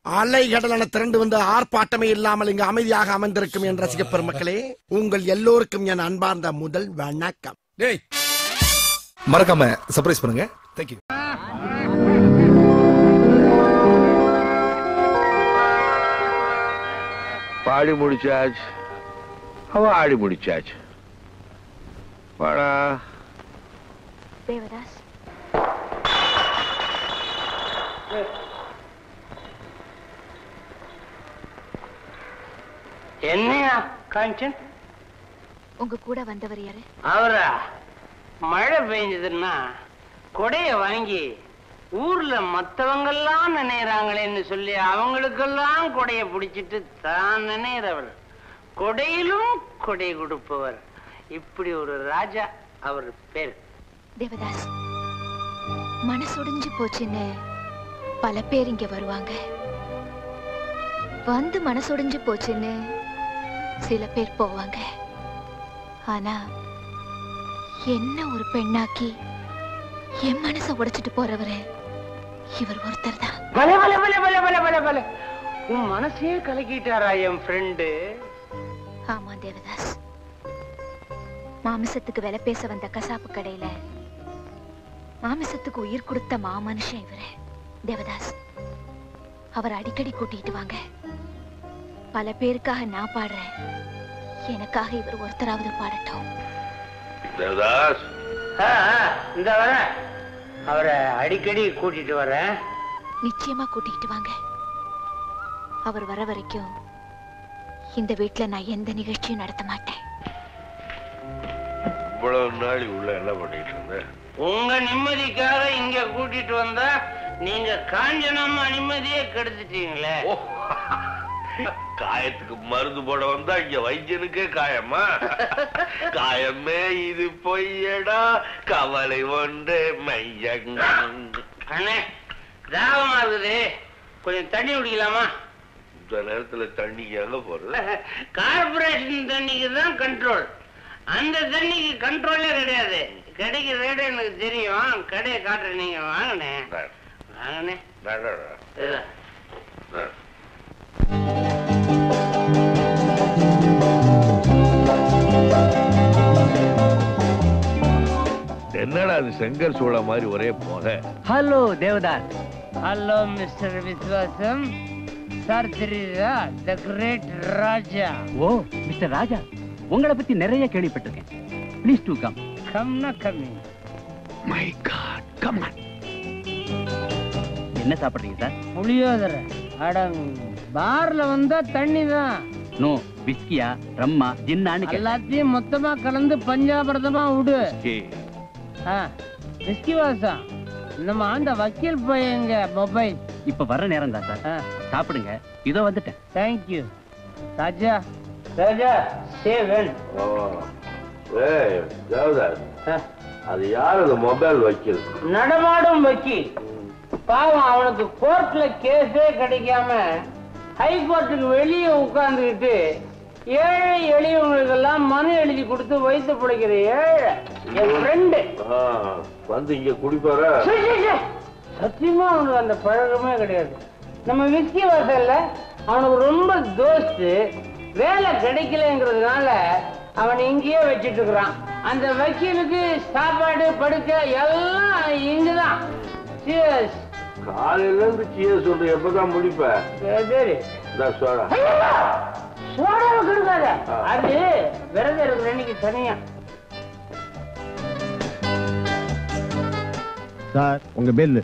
அலைகடலான திரண்டு வந்து ஆர்ப்பாட்டமே இல்லாமல் இங்கு அமைதியாக அமர்ந்திருக்கும் என் ரசிக பெருமக்களே உங்கள் எல்லோருக்கும் என் அன்பார்ந்த முதல் வணக்கம் டேய் மறக்காம சர்ப்ரைஸ் பண்ணுங்க தேங்க்யூ பாடி முடிச்சாச்சு அவ ஆடி முடிச்சாச்சு வாடா தேவதாஸ் என்னையா காஞ்சன் உங்க கூட வந்தவர் யாரு அவரா மழை பெஞ்சதுன்னா கொடைய வாங்கி ஊர்ல மத்தவங்கெல்லாம் நினைறாங்களேன்னு சொல்லி அவங்களுக்கெல்லாம் கொடைய பிடிச்சிட்டு தான் நினைறவர் கொடையிலும் கொடை கொடுப்பவர் இப்படி ஒரு ராஜா அவர் பேர் தேவதாஸ் மனசொடிஞ்சு போச்சுன்னு பல பேர் இங்க வருவாங்க வந்து மனசொடிஞ்சு போச்சுன்னு சில பேர் போவாங்க ஆனா என்ன ஒரு பெண்ணாக்கி என் மனசை உடைச்சிட்டு போறவரு இவர் ஒருத்தர் தான் பல பல பல பல பல பல பல உன் மனசையே கலக்கிட்டாரா என் ஃப்ரெண்டு ஆமா தேவதாஸ் மாமிசத்துக்கு விலை பேச வந்த கசாப்பு கடையில மாமிசத்துக்கு உயிர் கொடுத்த மாமனுஷன் இவரு தேவதாஸ் அவர் அடிக்கடி கூட்டிட்டு வாங்க பல பேருக்காக நான் பாடுறேன் எனக்காக இவர் ஒருத்தராவது பாடட்டும் தேவதாஸ் ஆ, ஆ, இந்த வரேன் அவரை அடிக்கடி கூட்டிட்டு வரேன் நிச்சயமா கூட்டிட்டு வாங்க அவர் வர வரைக்கும் இந்த வீட்ல நான் எந்த நிகழ்ச்சியும் நடத்த மாட்டேன் இவ்வளவு நாள் உள்ள என்ன பண்ணிட்டு இருந்த உங்க நிம்மதிக்காக இங்க கூட்டிட்டு வந்தா நீங்க காஞ்சனம்மா நிம்மதியே கெடுத்துட்டீங்களே ஓ, காயத்துக்கு மருந்து போட வந்தா இங்க வைத்தியனுக்கே காயமா காயமே இது பொய்யடா கவலை ஒன்று மையங்க அண்ணே தாகமா இருக்குது கொஞ்சம் தண்ணி குடிக்கலாமா இந்த நேரத்துல தண்ணிக்கு எங்க போறது கார்பரேஷன் தண்ணிக்கு தான் கண்ட்ரோல் அந்த தண்ணிக்கு கண்ட்ரோலே கிடையாது கிடைக்கிற ரேட்டு எனக்கு தெரியும் கடையை காட்டுறேன் நீங்க வாங்கண்ணே வாங்கண்ணே வேண்டாடா. இதோ. என்னடா அது செங்கல் சூளை மாதிரி ஒரே போக hello Devadas hello mister Viswasam sir தெரியுதா the great Raja O mister ராஜா உங்களை பத்தி நிறைய கேள்விப்பட்டிருக்கேன் ப்ளீஸ் டூ கம் கம்னா கம்மி மை காட் கம் ஆன் என்ன சாப்பிடுறீங்க சார் புளியோதரை அடங் பார்ல வந்தா தண்ணி தான் நோ விஸ்கியா ரம்மா ஜின்னான்னு கேட்டேன். எல்லாத்தையும் மொத்தமா கலந்து பஞ்சாபிரதமா விடு ஆ, விஸ்கி வாசம் நம்ம அந்த வக்கீல் பையங்க மொபைல் இப்ப வர நேரம் தான் சார் சாப்பிடுங்க இதோ வந்துட்டேன் தேங்க்யூ ராஜா ராஜா சேவன் ஓ ஏய் தேவதாஸ் அது யார் அந்த மொபைல் வைக்கல் நடமாடும் வக்கீல் பாவம் அவனுக்கு கோர்ட்ல கேஸே கிடைக்காம ஹைகோர்ட்டுக்கு வெளியே உட்கார்ந்துக்கிட்டு ஏழை எளியவங்களுக்கெல்லாம் மனு எழுதி கொடுத்து வைத்து பிழைக்கிற ஏழை என் ஃப்ரெண்டு ஆ, வந்து இங்க குடிப்பாரா சத்தியமா அவனுக்கு அந்த பழக்கமே கிடையாது நம்ம விஸ்கி வாசல்ல அவனுக்கு ரொம்ப தோஸ்து வேலை கிடைக்கலங்கிறதுனால அவன் இங்கேயே வச்சிட்டு இருக்கிறான் அந்த வக்கீலுக்கு சாப்பாடு படுக்க எல்லாம் இங்குதான் Cheers. காலையில இருந்து சீய சொல்லு எப்பதான் முடிப்ப சரி இந்த சோடா சோடாவை கொடுக்காத ஆ. அது விரதம் இருக்கிற அன்னைக்கு தனியா சார் உங்க பில்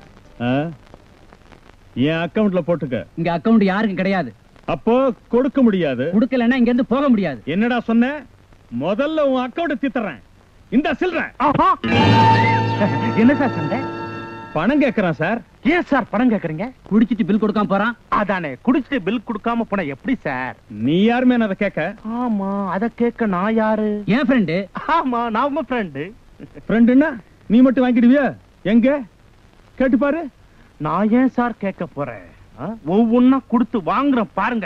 என் அக்கவுண்ட்ல போட்டுக்க இங்க அக்கவுண்ட் யாருக்கும் கிடையாது அப்போ கொடுக்க முடியாது கொடுக்கலன்னா இங்க இருந்து போக முடியாது என்னடா சொன்ன முதல்ல உன் அக்கவுண்ட் தீத்துறேன் இந்த சில்றேன் என்ன சார் சண்டை பணம் கேக்குறான் சார் ஏன் சார் பணம் கேக்குறீங்க குடிச்சிட்டு பில் கொடுக்காம போறான் அதானே குடிச்சிட்டு பில் கொடுக்காம போன எப்படி சார் நீ யாருமே அதை கேட்க ஆமா அத கேட்க நான் யாரு என் ஃப்ரெண்டு ஆமா நான் உங்க ஃப்ரெண்டு ஃப்ரெண்டுன்னா நீ மட்டும் வாங்கிடுவியா எங்க கேட்டு பாரு நான் ஏன் சார் கேட்க போறேன் ஒவ்வொன்னா கொடுத்து வாங்குறேன் பாருங்க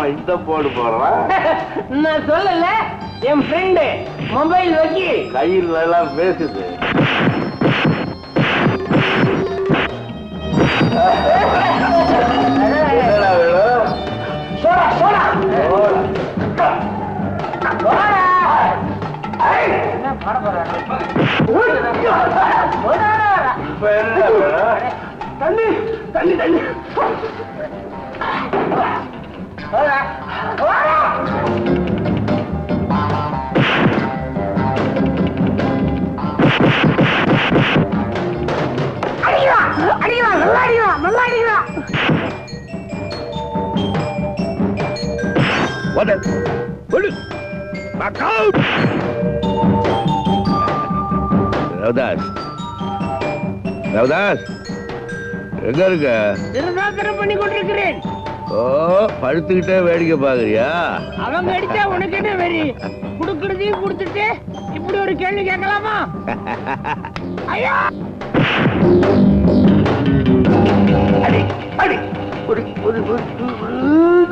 இந்த போடு போடுறான் நான் சொல்லல என் ஃப்ரெண்டு மொபைல் வக்கீல் கையில் நல்லா பேசுது என்னடா வேணும்? சோடா சோடா என்ன பாட போறாங்க இப்ப என்ன வேணும்? தண்ணி தண்ணி தண்ணி அடிக்கலாம் அடிக்கலாம் நல்லா அடிக்கலாம் நல்லா அடிக்கலாம் What the- what the- Back out! Ravidas Ravidas எங்க இருக்க திருதாத்திரம் பண்ணி கொண்டிருக்கிறேன் ஓ படுத்துக்கிட்டே வேடிக்கை பாக்குறியா அவங்க அடிச்சா உனக்கு என்ன வெறி குடுக்கறதையும் கொடுத்துட்டு இப்படி ஒரு கேள்வி கேட்கலாமா ஐயா அடி அடி ஒரு ஒரு ஒரு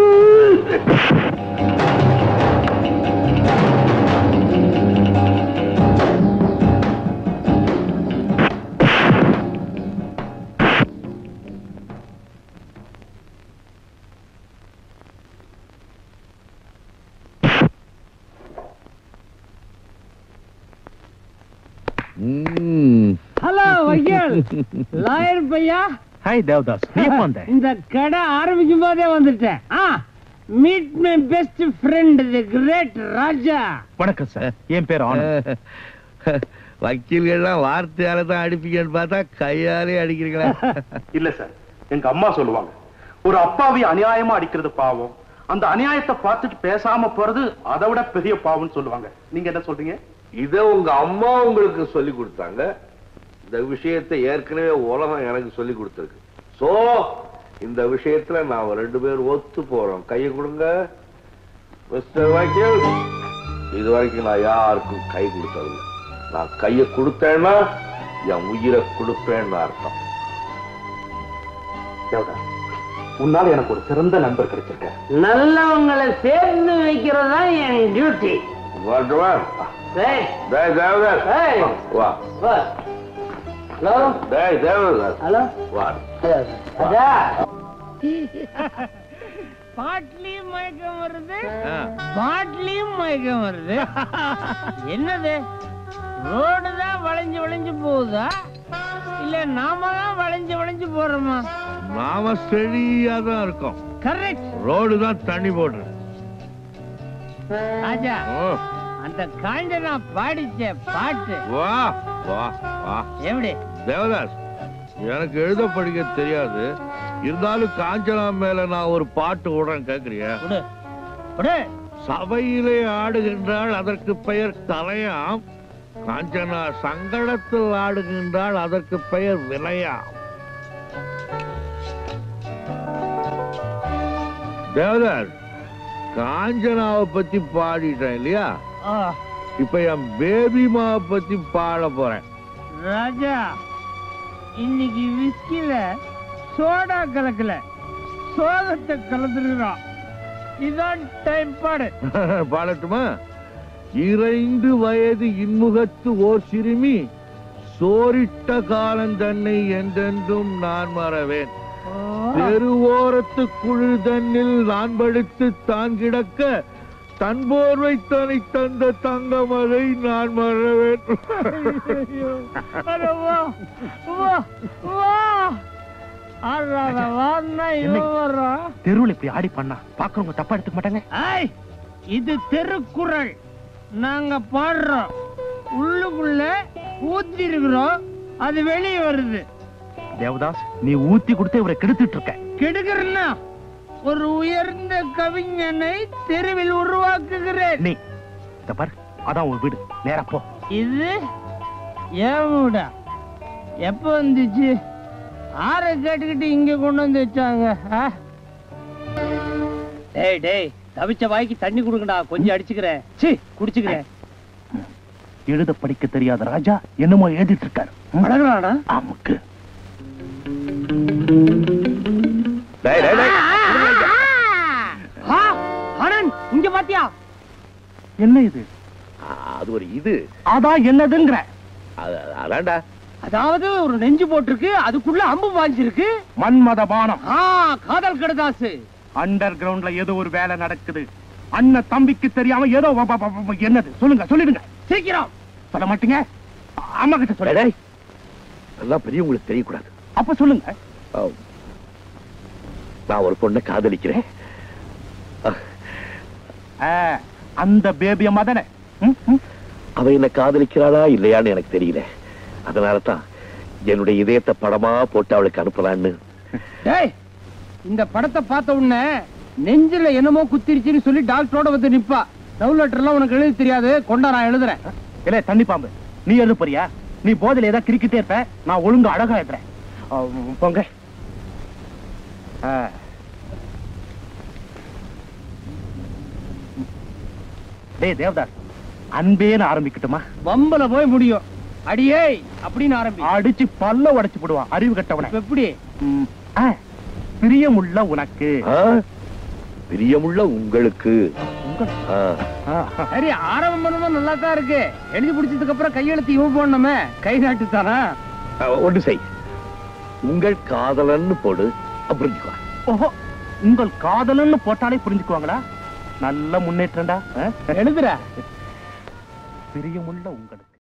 ம். ஹலோ வக்கீல் லாயர் பையா ஹாய் தேவதாஸ் நீ எப்போ வந்த இந்த கடை ஆரம்பிக்கும் போதே வந்துட்டேன் ஆ meet my best friend the great Raja வணக்கம் சார் என் பேர் ஆனந்த் வக்கீல்கள்லாம் வார்த்தையால தான் அடிப்பீங்கன்னு பார்த்தா கையாலே அடிக்கிறீங்களா இல்ல சார் எங்க அம்மா சொல்லுவாங்க ஒரு அப்பாவி அநியாயமா அடிக்கிறது பாவம் அந்த அநியாயத்தை பார்த்துட்டு பேசாம போறது அதை விட பெரிய பாவம்னு சொல்லுவாங்க நீங்க என்ன சொல்றீங்க இத உங்க அம்மா உங்களுக்கு சொல்லி கொடுத்தாங்க இந்த விஷயத்தை ஏற்கனவே உலகம் எனக்கு சொல்லி கொடுத்திருக்கு சோ இந்த விஷயத்துல நாம ரெண்டு பேரும் ஒத்து போறோம் கையை கொடுங்க மிஸ்டர் வக்கீல் இது வரைக்கும் நான் யாருக்கும் கை கொடுத்ததில்லை நான் கையை கொடுத்தேன்னா என் உயிரை கொடுப்பேன்னு அர்த்தம் தேவதா உன்னால எனக்கு ஒரு சிறந்த நண்பர் கிடைச்சிருக்க நல்லவங்களை சேர்ந்து வைக்கிறதா என் டியூட்டி வரட்டுமா? டேய் தேவதாஸ் ஏய். வா ஹலோ டேய் தேவதாஸ் ஹலோ வா ராஜா பாட்லயும் மயக்கம் வருது ஆ. பாட்லயும் மயக்கம் வருது என்னது ரோடு தான் வளைஞ்சு வளைஞ்சு போகுதா இல்ல நாம தான் வளைஞ்சு வளைஞ்சு போறோமா நாம ஸ்டெடியா தான் இருக்கோம் கரெக்ட் ரோடு தான் தண்ணி போடுறது ராஜா ஓ, அந்த காஞ்சனா பாடிச்ச பாட்டு வா வா வா எப்படி தேவதாஸ் எனக்கு எழுத படிக்க தெரியாது இருந்தாலும் காஞ்சனா மேல நான் ஒரு பாட்டு விடுறேன் கேக்குறியா விடு விடு சபையிலே ஆடுகின்றாள் அதற்கு பெயர் தலையாம் காஞ்சனா சங்கடத்தில் ஆடுகின்றாள் அதற்கு பெயர் விலையாம் தேவதாஸ் காஞ்சனாவை பத்தி பாடிட்டேன் இல்லையா ஆ, இப்ப என் பேபிமாவை பத்தி பாட போறேன் ராஜா இன்னைக்கு விஸ்கில சோடா கலக்கல சோகத்தை கலந்துருக்கான் இதான் டைம் பாடு பாடட்டுமா இறைந்து வயது இன்முகத்து ஓர் சிறுமி சோரிட்ட காலம் தன்னை என்றென்றும் நான் மறவேன் தெருவோரத்து குழு தன்னில் நான் படுத்து தான் கிடக்க தன் போர்வை தனை தந்த தங்கமதை நான் மறவேன் அட வா, வா, வா. ஆடுறாத, வான்னா இவன் வர்றான். தெருவில் இப்படி ஆடி பண்ணா பாக்குறவங்க தப்பா எடுத்துக்க மாட்டாங்க ஐய், இது திருக்குறள் நாங்க பாடுறோம் உள்ளுக்குள்ள ஊத்தி இருக்கிறோம் அது வெளியே வருது தேவதாஸ் நீ ஊத்தி கொடுத்து இவரை கெடுத்துட்டு இருக்க கெடுக்கிறன்னா ஒரு உயர்ந்த கவிஞனை தெருவில் உருவாக்குகிறேன் நீ இந்த பாரு அதான் உன் வீடு நேரா போ இது ஏன் வீடா எப்ப வந்துச்சு ஆற கேட்டுக்கிட்டு இங்க கொண்டு வந்து வச்சாங்க ஆ? டேய் டேய் தவிச்ச வாய்க்கு தண்ணி கொடுங்கடா கொஞ்சம் அடிச்சுக்கிறேன் சி குடிச்சுக்கிறேன் எழுத படிக்க தெரியாத ராஜா என்னமோ எழுதிட்டு இருக்காரு ம்? அழகலாடா ஆமுக்கு டேய், டேய், டேய். பாத்தியா என்ன இது அது ஒரு இது அதான் என்னதுங்கிற அது- அதான்டா அதாவது ஒரு நெஞ்சு போட்டிருக்கு அதுக்குள்ள அம்பு பாஞ்சிருக்கு மன்மத பானம் ஆ காதல் கடதாசு அண்டர் கிரவுண்ட்ல ஏதோ ஒரு வேலை நடக்குது அண்ணன் தம்பிக்கு தெரியாம ஏதோ வ- வ- வ- வ- என்னது சொல்லுங்க சொல்லிடுங்க சீக்கிரம் சொல்ல மாட்டீங்க அம்மா கிட்ட சொல்லுங்க டேய், அதெல்லாம் பெரியவங்களுக்கு தெரியக்கூடாது அப்ப சொல்லுங்க ஆ, நான் ஒரு பொண்ணை காதலிக்கிறேன் ஆ, அந்த பேபிய மதன அவ என்ன காதலிக்கிறாளா இல்லையான்னு எனக்கு தெரியல அதனால தான் என்னுடைய இதயத்தை படமா போட்டு அவளுக்கு அனுப்பலான்னு டேய் இந்த படத்தை பார்த்த உடனே நெஞ்சில என்னமோ குத்திருச்சுன்னு சொல்லி டாக்டரோட வந்து நிப்பா லவ் லெட்டர் எல்லாம் உனக்கு எழுத தெரியாது கொண்டா நான் எழுதுறேன் இல்ல தண்ணி பாம்பு நீ எழுத போறியா நீ போதில ஏதாவது கிரிக்கிட்டே இருப்ப நான் ஒழுங்கா அழகா எழுதுறேன் ஆ, போங்க ஆ. டேய் தேவதாஸ் அன்பேன்னு ஆரம்பிக்கட்டுமா வம்பல போய் முடியும் அடியே அப்படின்னு ஆரம்பி அடிச்சு பல்ல உடைச்சு போடுவான் அறிவு கட்டவன எப்படி பிரியமுள்ள உனக்கு ஆ? பிரியமுள்ள உங்களுக்கு ஆ. சரி ஆரம்பம் பண்ணும்போது நல்லா தான் இருக்கு எழுதி பிடிச்சதுக்கு அப்புறம் கையெழுத்து இவ போடணுமே கை நாட்டு தானா ஆ, ஒண்ணு செய் உங்கள் காதலன்னு போடு புரிஞ்சுக்குவா ஓஹோ உங்கள் காதலன்னு போட்டாலே புரிஞ்சுக்குவாங்களா நல்ல முன்னேற்றம்டா எழுதுற பிரியமுள்ள உங்களுக்கு